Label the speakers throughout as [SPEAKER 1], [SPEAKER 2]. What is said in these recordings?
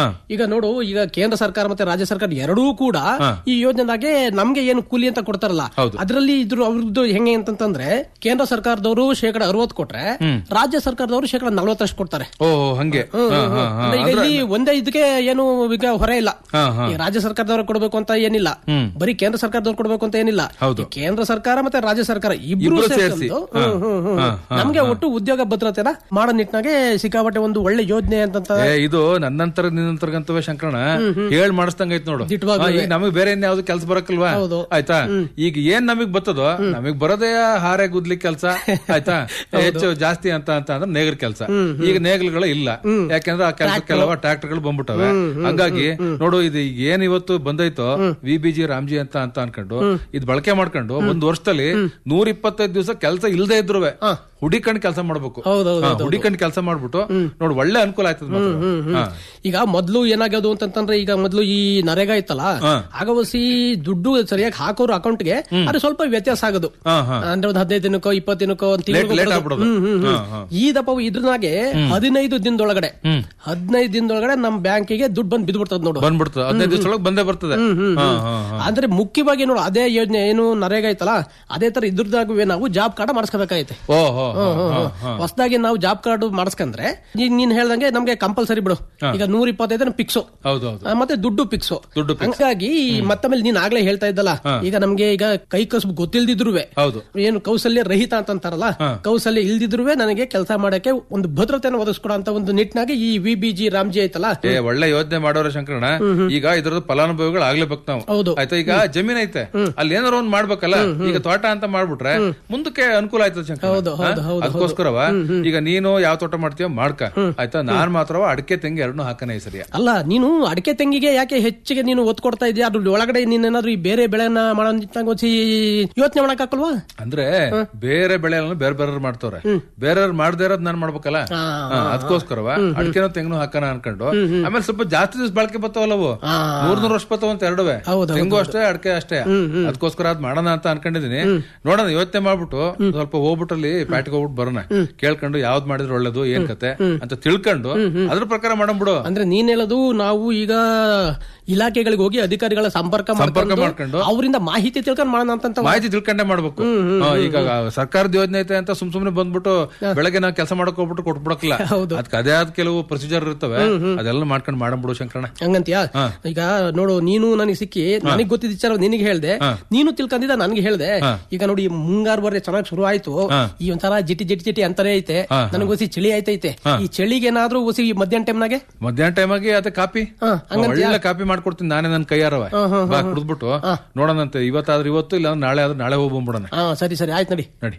[SPEAKER 1] ಹಾ.
[SPEAKER 2] ಈಗ ನೋಡು ಈಗ ಕೇಂದ್ರ ಸರ್ಕಾರ ಮತ್ತೆ ರಾಜ್ಯ ಸರ್ಕಾರ ಎರಡೂ ಕೂಡ ಈ ಯೋಜನೆದಾಗೆ ನಮ್ಗೆ ಏನು ಕೂಲಿ ಅಂತ ಕೊಡ್ತಾರಲ್ಲ
[SPEAKER 1] ಹೌದು.
[SPEAKER 2] ಅದರಲ್ಲಿ ಇದ್ರ ಅವ್ರದ್ದು ಹೆಂಗೆ ಅಂತಂದ್ರೆ ಕೇಂದ್ರ ಸರ್ಕಾರದವರು ಶೇಕಡ ಅರವತ್ತು ಕೊಟ್ರೆ ರಾಜ್ಯ ಸರ್ಕಾರದವರು ಶೇಕಡ ನಲ್ವತ್ತಷ್ಟು ಕೊಡ್ತಾರೆ
[SPEAKER 1] ಓ ಹಂಗೆ ಹಾ, ಹಾ, ಹಾ.
[SPEAKER 2] ಅಂದ್ರೆ ಈಗ ಇಲ್ಲಿ ಒಂದೇ ಇದಕ್ಕೆ ಏನು ಈಗ ಹೊರೆ ಇಲ್ಲ
[SPEAKER 1] ಹಾ, ಹಾ.
[SPEAKER 2] ಈ ರಾಜ್ಯ ಸರ್ಕಾರದವರು ಕೊಡಬೇಕು ಅಂತ ಏನಿಲ್ಲ ಬರೀ ಕೇಂದ್ರ ಸರ್ಕಾರದವ್ರು ಕೊಡಬೇಕು ಅಂತ ಏನಿಲ್ಲ
[SPEAKER 1] ಹೌದು.
[SPEAKER 2] ಈ ಕೇಂದ್ರ ಸರ್ಕಾರ ಮತ್ತೆ ರಾಜ್ಯ ಸರ್ಕಾರ ಇಬ್ರು
[SPEAKER 1] ಇಬ್ರು
[SPEAKER 2] ಸೇರ್ಕೊಂಡು,
[SPEAKER 1] ಸೇರ್ಸಿ.
[SPEAKER 2] ಹ್ಮ್, ಹ್ಮ್, ಹ್ಮ್,
[SPEAKER 1] ಹಾ, ಹಾ,
[SPEAKER 2] ನಮ್ಗೆ ಒಟ್ಟು ಉದ್ಯೋಗ ಭದ್ರತೆನ ಮಾಡೋ ನಿಟ್ಟಿನಾಗೆ ಸಿಕ್ಕಾಪಟ್ಟೆ ಒಂದು ಒಳ್ಳೆ ಯೋಜನೆ ಅಂತ
[SPEAKER 1] ಏ ಇದು ನನ್ನಂತರ ನಿನ್ನಂತರ್ಗಂತವೇ ಶಂಕರಣ ಹೇಳ್ ಮಾಡಿಸ್ದಂಗ ಐತ್ ನೋಡು
[SPEAKER 2] ದಿಟ್ವಾಗ್ಲೂ
[SPEAKER 1] ಆ, ಈಗ ನಮಗ್ ಬೇರೆ ಇನ್ ಯಾವ್ದು ಕೆಲ್ಸ ಬರಕಲ್ವಾ
[SPEAKER 2] ಹೌದು.
[SPEAKER 1] ಆಯ್ತಾ ಈಗ ಏನ್ ನಮಗ್ ಬರ್ತದೋ ನಮಗ್ ಬರೋದೇ ಹಾರೆ ಗುದ್ಲಿ ಕೆಲ್ಸ ಆಯ್ತಾ ಹೆಚ್ಚು ಜಾಸ್ತಿ ಅಂತ ಅಂತ ಅಂದ್ರೆ ನೇಗಲ್ ಕೆಲ್ಸ ಈಗ ನೇಗಲ್ಗಳು ಇಲ್ಲ ಯಾಕಂದ್ರೆ ಆ ಕೆಲ್ಸಕ್ಕೆಲ್ಲವ ಟ್ರಾಕ್ಟರ್ಗಳು ಬಂದ್ಬಿಟ್ಟವೆ ಹಂಗಾಗಿ ನೋಡು ಇದು ಈಗ ಏನ್ ಇವತ್ತು ಬಂದೈತೋ ವಿ ಬಿ ಜಿ ರಾಮ್ಜಿ ಅಂತ ಅಂತ ಅನ್ಕೊಂಡು ಇದ್ ಬಳಕೆ ಮಾಡ್ಕೊಂಡು ಒಂದ್ ವರ್ಷದಲ್ಲಿ ನೂರ ಇಪ್ಪತ್ತೈದು ದಿವಸ ಕೆಲಸ ಇಲ್ದೇ ಇದ್ರುವೆ ಹುಡಿಕಂಡ್ ಕೆಲಸ ಮಾಡ್ಬೇಕು
[SPEAKER 2] ಹೌದೌದು,
[SPEAKER 1] ಹಾ, ಹುಡಿಕಂಡ್ ಕೆಲಸ ಮಾಡ್ಬಿಟ್ಟು ನೋಡು ಒಳ್ಳೆ ಅನುಕೂಲ ಆಯ್ತದ ಮಾತ್ರ. ಹಾ.
[SPEAKER 2] ಈಗ ಮೊದ್ಲು ಏನಾಗ್ಯದು ಅಂತಂತಂದ್ರೆ ಈಗ ಮೊದ್ಲು ಈ ನರೇಗಾ ಇತ್ತಲ್ಲ ಆಗವಸಿ ದುಡ್ಡು ಸರಿಯಾಗಿ ಹಾಕೋರು ಅಕೌಂಟ್ಗೆ ಅದು ಸ್ವಲ್ಪ ವ್ಯತ್ಯಾಸ ಆಗೋದು
[SPEAKER 1] ಹಾ, ಹಾ.
[SPEAKER 2] ಅಂದ್ರೆ ಒಂದು ಹದಿನೈದು ದಿನಕ್ಕೋ ಇಪ್ಪತ್ತು ದಿನಕ್ಕೋ ಒಂದು
[SPEAKER 1] ಲೇಟ್
[SPEAKER 2] ತಿಂಗಳು
[SPEAKER 1] ಲೇಟ್ ಆಗ್ಬಿಡೋದು ಹಾ, ಹಾ.
[SPEAKER 2] ಈ ದಪ್ಪ ಇದ್ರನಾಗೆ ಹದಿನೈದು ದಿನದೊಳಗಡೆ ಹದಿನೈದು ದಿನದೊಳಗಡೆ ನಮ್ ಬ್ಯಾಂಕಿಗೆ ದುಡ್ಡು ಬಂದು ಬಿದ್ಬಿಡ್ತದ ನೋಡು
[SPEAKER 1] ಬಂದ್ಬಿಡ್ತದೆ ಹದಿನೈದು ದಿವಸ ಒಳಗೆ ಬಂದೇ ಬರ್ತದೆ ಹಾ, ಹಾ, ಹಾ.
[SPEAKER 2] ಅಂದ್ರೆ ಮುಖ್ಯವಾಗಿ ನೋಡು ಅದೇ ಯೋಜನೆ ಏನು ನರೇಗಾ ಐತಲ್ಲ ಅದೇ ತರ ಇದ್ರದಾಗುವೆ ನಾವು ಜಾಬ್ ಕಾರ್ಡ್ ಮಾಡಿಸ್ಕೋಬೇಕಾಗೈತೆ
[SPEAKER 1] ಓ ಹೋ ಹೋ, ಹೋ, ಹೋ.
[SPEAKER 2] ಹೊಸದಾಗಿ ನಾವು ಜಾಬ್ ಕಾರ್ಡ್ ಮಾಡಿಸ್ಕೊಂಡ್ರೆ ಈಗ ನೀನ್ ಹೇಳ್ದಂಗೆ ನಮ್ಗೆ ಕಂಪಲ್ಸರಿ ಬಿಡು ಈಗ ನೂರ ಇಪ್ಪತ್ತೈದು ಪಿಕ್ಸು
[SPEAKER 1] ಹೌದು ಹೌದು
[SPEAKER 2] ಮತ್ತೆ ದುಡ್ಡು ಪಿಕ್ಸು
[SPEAKER 1] ದುಡ್ಡು fix.
[SPEAKER 2] ಹಂಗಾಗಿ ಮತ್ತಮೇಲೆ ನೀನ್ ಆಗ್ಲೇ ಹೇಳ್ತಾ ಇದ್ದಲ್ಲ ಈಗ ನಮ್ಗೆ ಈಗ ಕೈ ಕಸಬು ಗೊತ್ತಿಲ್ದಿದ್ರುವೆ
[SPEAKER 1] ಹೌದು
[SPEAKER 2] ಏನು ಕೌಶಲ್ಯ ರಹಿತ ಅಂತ ಅಂತಾರಲ್ಲ ಕೌಶಲ್ಯ ಇಲ್ದಿದ್ರುವೆ ನನಗೆ ಕೆಲಸ ಮಾಡಕ್ಕೆ ಒಂದು ಭದ್ರತೆಯನ್ನು ಒದಗಿಸ್ಕೊಡೋ ಅಂತ ಒಂದು ನಿಟ್ಟಿನಾಗಿ ಈ ವಿ ಬಿ ಜಿ ರಾಮ್ಜಿ ಐತಲ್ಲ
[SPEAKER 1] ಏ ಒಳ್ಳೆ ಯೋಜನೆ ಮಾಡೋರ ಶಂಕರಣ ಈಗ ಇದ್ರದ್ದು ಫಲಾನುಭವಿಗಳು ಆಗ್ಲೇಬೇಕು ನಾವು
[SPEAKER 2] ಹೌದು.
[SPEAKER 1] ಆಯ್ತಾ ಈಗ ಜಮೀನ್ ಐತೆ ಅಲ್ಲಿ ಏನಾರ ಒಂದ್ ಮಾಡ್ಬೇಕಲ್ಲ ಈಗ ತೋಟ ಅಂತ ಮಾಡ್ಬಿಟ್ರೆ ಮುಂದಕ್ಕೆ ಅನುಕೂಲ ಆಯ್ತದ ಶಂಕರ
[SPEAKER 2] ಹೌದು, ಹೌದು, ಹೌದು,
[SPEAKER 1] ಅದಕ್ಕೋಸ್ಕರವ ಈಗ ನೀನು ಯಾವ ತೋಟ ಮಾಡ್ತೀಯೋ ಮಾಡ್ಕ ಆಯ್ತಾ ನಾನ್ ಮಾತ್ರವ ಅಡಕೆ ತೆಂಗಿ ಎರಡನ್ನೂ ಹಾಕನೇ ಸರಿಯ
[SPEAKER 2] ಅಲ್ಲ ನೀನು ಅಡಿಕೆ ತೆಂಗಿಗೆ ಯಾಕೆ ಹೆಚ್ಚಿಗೆ ನೀನು ಒತ್ತು ಕೊಡ್ತಾ ಇದೆಯಾ ಅದ್ರ ಒಳಗಡೆ ನೀನೇನಾದ್ರೂ ಈ ಬೇರೆ ಬೆಳೆನ ಮಾಡೋ ನಿಟ್ಟಿನಾಗ ಒಂದ್ಸಿ ಯೋಚನೆ ಮಾಡಕ್ ಹಾಕಲ್ವಾ
[SPEAKER 1] ಅಂದ್ರೆ ಬೇರೆ ಬೆಳೆಗಳನ್ನ ಬೇರೆ ಬೇರೆ ಮಾಡ್ತವ್ರೆ ಬೇರೆಯವ್ರು ಮಾಡದೇ ಇರೋದ್ ನಾನ್ ಮಾಡ್ಬೇಕಲ್ಲ
[SPEAKER 2] ಆ,
[SPEAKER 1] ಹಾ, ಅದಕ್ಕೋಸ್ಕರವ ಅಡಿಕೆನೋ ತೆಂಗನು ಹಾಕೋಣ ಅನ್ಕೊಂಡು ಆಮೇಲೆ ಸ್ವಲ್ಪ ಜಾಸ್ತಿ ದಿವಸ ಬಳಕೆ ಬರ್ತಾವಲ್ಲವು
[SPEAKER 2] ಆ.
[SPEAKER 1] ನೂರ್ ನೂರ್ ವರ್ಷ ಬರ್ತಾವ ಅಂತ ಎರಡುವೆ
[SPEAKER 2] ಹೌದು,
[SPEAKER 1] ತೆಂಗು ಅಷ್ಟೇ ಅಡಿಕೆ ಅಷ್ಟೇ ಅದಕ್ಕೋಸ್ಕರ ಅದ್ ಮಾಡೋಣ ಅಂತ ಅನ್ಕೊಂಡಿದೀನಿ ನೋಡೋಣ ಯೋಚನೆ ಮಾಡ್ಬಿಟ್ಟು ಸ್ವಲ್ಪ ಹೋಗ್ಬಿಟ್ಟು ಅಲ್ಲಿ ಪ್ಯಾಟಿಗೆ ಹೋಗ್ಬಿಟ್ಟು ಬರೋಣ ಕೇಳ್ಕೊಂಡು ಯಾವ್ದ್ ಮಾಡಿದ್ರೆ ಒಳ್ಳೇದು ಏನ್ ಕತೆ ಅಂತ ತಿಳ್ಕೊಂಡು ಅದ್ರ ಪ್ರಕಾರ ಮಾಡಂಬಿಡು
[SPEAKER 2] ಅಂದ್ರೆ ನೀನ್ ಹೇಳೋದು ನಾವು ಈಗ ಇಲಾಖೆಗಳಿಗೆ ಹೋಗಿ ಅಧಿಕಾರಿಗಳ ಸಂಪರ್ಕ
[SPEAKER 1] ಸಂಪರ್ಕ
[SPEAKER 2] ಮಾಡ್ಕೊಂಡು
[SPEAKER 1] ಮಾಡ್ಕೊಂಡು
[SPEAKER 2] ಅವರಿಂದ ಮಾಹಿತಿ ತಿಳ್ಕೊಂಡು ಮಾಡೋಣ ಅಂತ
[SPEAKER 1] ಮಾಹಿತಿ ತಿಳ್ಕೊಂಡೇ ಮಾಡ್ಬೇಕು ಹಾ, ಈಗ ಸರ್ಕಾರದ ಯೋಜನೆ ಐತೆ ಅಂತ ಸುಮ್ ಸುಮ್ನೆ ಬಂದ್ಬಿಟ್ಟು ಬೆಳಗ್ಗೆ ನಾವು ಕೆಲಸ ಮಾಡಕ್ ಹೋಗ್ಬಿಟ್ಟು ಕೊಟ್ಬಿಡಕ್ಲ
[SPEAKER 2] ಹೌದು.
[SPEAKER 1] ಅದಕ್ಕೆ ಅದೇ ಆದ ಕೆಲವು ಪ್ರೊಸೀಜರ್ ಇರ್ತವೆ ಅದೆಲ್ಲ ಮಾಡ್ಕೊಂಡು ಮಾಡಂಬಿಡು ಶಂಕರಣ
[SPEAKER 2] ಹಂಗಂತೀಯ ಈಗ ನೋಡು ನೀನು ನನಗೆ ಸಿಕ್ಕಿ ನನಗೆ ಗೊತ್ತಿದ್ದ ವಿಚಾರ ನಿನಗೆ ಹೇಳ್ದೆ ನೀನು ತಿಳ್ಕೊಂಡಿದ್ದ ನನ್ಗೆ ಹೇಳ್ದೆ ಈಗ ನೋಡಿ ಈ ಮುಂಗಾರು ಬರೆ ಚೆನ್ನಾಗಿ ಶುರು ಆಯ್ತು ಈ ಒಂಥರ ಜಿಟಿ ಜಿಟಿ ಜಿಟಿ ಅಂತಾನೆ ಐತೆ ನನಗೆ ಹೊಸಿ ಚಳಿ ಆಯ್ತೈತೆ ಈ ಚಳಿಗೆ ಏನಾದ್ರೂ ಹೊಸಿ ಮಧ್ಯಾಹ್ನ ಟೈಮ್ನಾಗೆ
[SPEAKER 1] ಮಧ್ಯಾಹ್ನ ಟೈಮ್ ಆಗಿ ಅದೇ ಕಾಪಿ
[SPEAKER 2] ಹಾ, ಹಂಗಂತ್ಯಾ?
[SPEAKER 1] ಒಳ್ಳೆ ಕಾಪಿ ಮಾಡ್ಕೊಡ್ತೀನಿ ನಾನೇ ನನ್ ಕೈಯಾರವ ಬಾ ಕುಡ್ದ್ಬಿಟ್ಟು ನೋಡೋಣಂತೆ ಇವತ್ತಾದ್ರೆ ಇವತ್ತು ಇಲ್ಲ ನಾಳೆ ಆದ್ರೆ ನಾಳೆ ಹೋಗಿ ಬಂದ್ಬಿಡೋಣ
[SPEAKER 2] ಹಾ ಸರಿ ಸರಿ ಆಯ್ತು ನಡಿ
[SPEAKER 1] ನಡಿ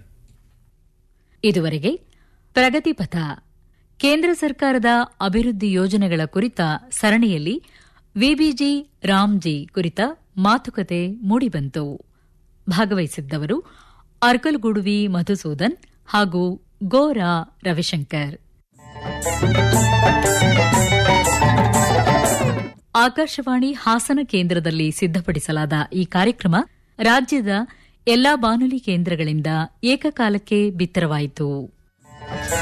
[SPEAKER 3] ಇದುವರೆಗೆ ಪ್ರಗತಿಪಥ ಕೇಂದ್ರ ಸರ್ಕಾರದ ಅಭಿವೃದ್ಧಿ ಯೋಜನೆಗಳ ಕುರಿತ ಸರಣಿಯಲ್ಲಿ ವಿಬಿಜಿ ರಾಮ್ಜಿ ಕುರಿತ ಮಾತುಕತೆ ಮೂಡಿಬಂತು ಭಾಗವಹಿಸಿದ್ದವರು ಅರ್ಕಲ್ಗುಡುವಿ ಮಧುಸೂದನ್ ಹಾಗೂ ಗೋರಾ ರವಿಶಂಕರ್ ಆಕಾಶವಾಣಿ ಹಾಸನ ಕೇಂದ್ರದಲ್ಲಿ ಸಿದ್ಧಪಡಿಸಲಾದ ಈ ಕಾರ್ಯಕ್ರಮ ರಾಜ್ಯದ ಎಲ್ಲಾ ಬಾನುಲಿ ಕೇಂದ್ರಗಳಿಂದ ಏಕಕಾಲಕ್ಕೆ ಬಿತ್ತರವಾಯಿತು